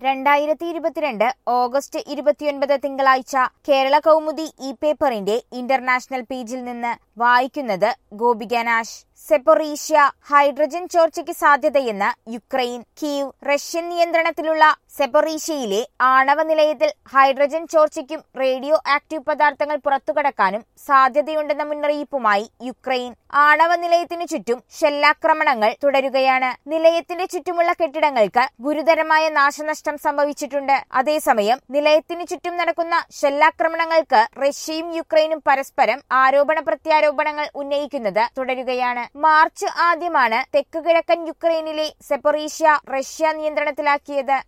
രണ്ടായിരത്തി ഇരുപത്തിരണ്ട് ഓഗസ്റ്റ് ഇരുപത്തിയൊൻപത് തിങ്കളാഴ്ച കേരള കൗമുദി ഇ പേപ്പറിന്റെ ഇന്റർനാഷണൽ പേജിൽ നിന്ന് വായിക്കുന്നത് ഗോപിക നാഷ് സെപ്പൊറീഷ്യ ഹൈഡ്രജൻ ചോർച്ചയ്ക്ക് സാധ്യതയെന്ന് യുക്രൈൻ കീവ് റഷ്യൻ നിയന്ത്രണത്തിലുള്ള സെപ്പൊറീഷ്യയിലെ ആണവ നിലയത്തിൽ ഹൈഡ്രജൻ ചോർച്ചയ്ക്കും റേഡിയോ ആക്റ്റീവ് പദാർത്ഥങ്ങൾ പുറത്തുകടക്കാനും സാധ്യതയുണ്ടെന്ന മുന്നറിയിപ്പുമായി യുക്രൈൻ ആണവ നിലയത്തിനു ചുറ്റും ഷെല്ലാക്രമണങ്ങൾ തുടരുകയാണ് നിലയത്തിന്റെ ചുറ്റുമുള്ള കെട്ടിടങ്ങൾക്ക് ഗുരുതരമായ നാശനഷ്ടം സംഭവിച്ചിട്ടുണ്ട് അതേസമയം നിലയത്തിനു ചുറ്റും നടക്കുന്ന ഷെല്ലാക്രമണങ്ങൾക്ക് റഷ്യയും യുക്രൈനും പരസ്പരം ആരോപണ പ്രത്യാരോപണങ്ങൾ ഉന്നയിക്കുന്നത് തുടരുകയാണ് മാർച്ച് ആദ്യമാണ് തെക്ക് കിഴക്കൻ യുക്രൈനിലെ സെപ്പൊറീഷ്യ റഷ്യ നിയന്ത്രണത്തിലാക്കിയത്